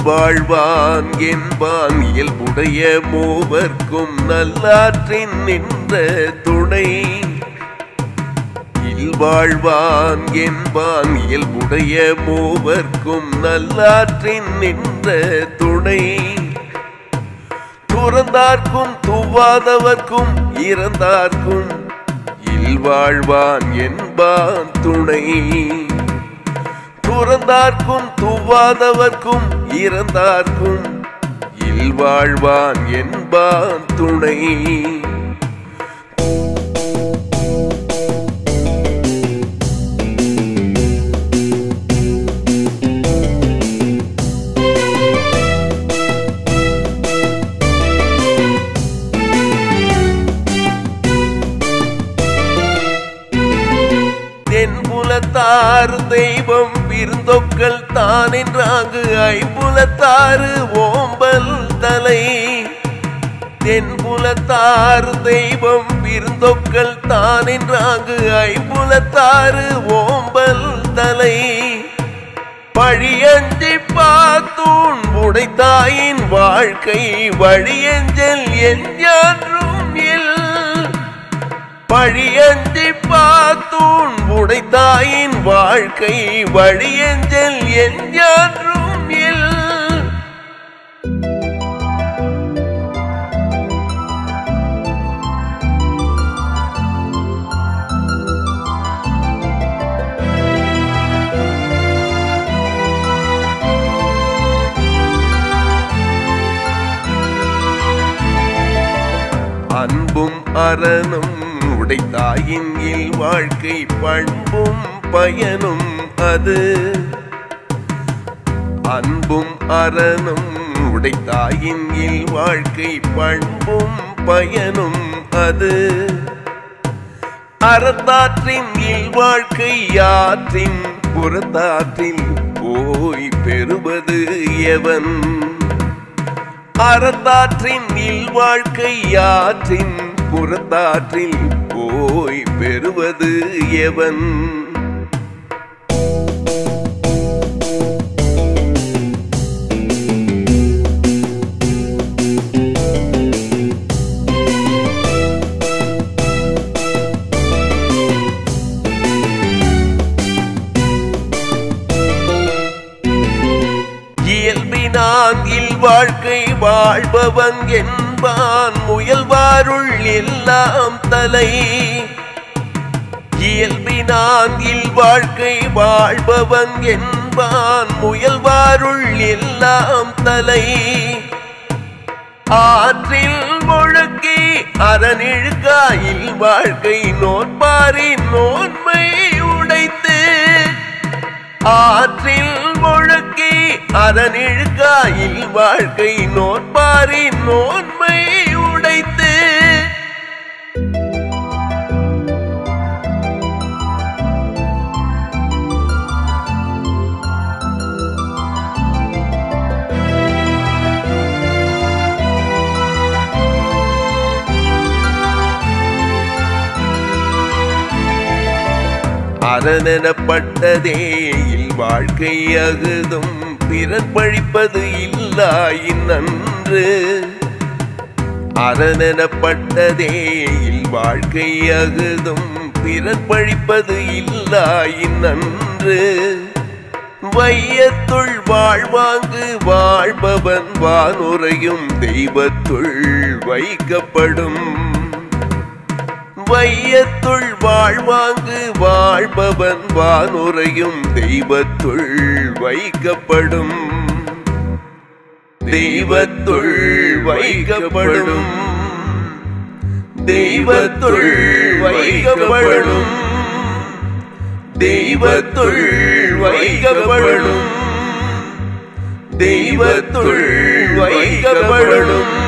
இல்வாழ்வான் என்பான் இயல்புடைய மூவர்க்கும் நல்லாற்றின் நின்ற துணை இல்வாழ்வான் என்பான் இயல்புடைய மூவர்க்கும் நல்லாற்றின் நின்ற துணை துறந்தார்க்கும் துவாதவர்க்கும் இறந்தார்க்கும் இல்வாழ்வான் என்பான் துணை துறந்தார்க்கும் துவாதவர்க்கும் இறந்தார்க்கும் இல்வாழ்வான் என்பான் துணை தென்புலத்தாறு தெய்வம் விருந்தொக்கள் தான் என்றாங்கு ஐம்புலத்தாறு ஓம்பல் தலை தென்புலத்தாறு தெய்வம் விருந்தொக்கள் தான் என்றாங்கு ஐம்புலத்தாறு ஓம்பல் தலை பழியஞ்சி பார்த்தூன் உடைத்தாயின் வாழ்க்கை வழியஞ்சல் என்றும் இல் பழியஞ்சி பார்த்தூன் உடைத்தாயின் வாழ்க்கை வழியஞ்சல் என்றும் இல் அன்பும் அறனும் உடைத்தாயின் இல் வாழ்க்கை பண்பும் பயனும் அது அன்பும் அறனும் உடைத்தாயின் இல் வாழ்க்கை பண்பும் பயனும் அது அறத்தாற்றின் இல் வாழ்க்கை யாற்றின் புறத்தாற்றில் போய் பெறுவது எவன் அறத்தாற்றின் இல் வாழ்க்கை யாற்றின் புறத்தாற்றில் போய் பெறுவது எவன் இயல்பினாங்கில் வாழ்க்கை வாழ்பவன் என்பான் முயல்வாருள் எல்லாம் தலை இயல்பினாங்கில் வாழ்க்கை வாழ்பவன் என்பான் முயல்வாருள் எல்லாம் தலை ஆற்றில் முழுக்கி அறநிழுக்காயில் வாழ்க்கை நோன்பாரின் நோன்மை உடைத்து ஆற்றில் முழுக்கி அறநிழுக்காயில் வாழ்க்கை நோன்பாரின் நோன்மை உடைத்து அரணெனப்பட்டதே இல் வாழ்க்கை அகுதும் பிறர் பழிப்பது இல்லாயின் நன்று அரணெனப்பட்டதே இல் வாழ்க்கை அகுதும் பிறர் பழிப்பது இல்லாயின் நன்று வையத்துள் வாழ்வாங்கு வாழ்பவன் வானுரையும் தெய்வத்துள் வைக்கப்படும் வையத்துள் வாழ்வாங்கு வாழ்பவன் வானுரையும் தெய்வத்துள் வைக்கப்படும் தெய்வத்துள் வைக்கப்படும் தெய்வத்துள் வைக்கப்படும் தெய்வத்துள் வைக்கப்படும் தெய்வத்துள் வைக்கப்படும்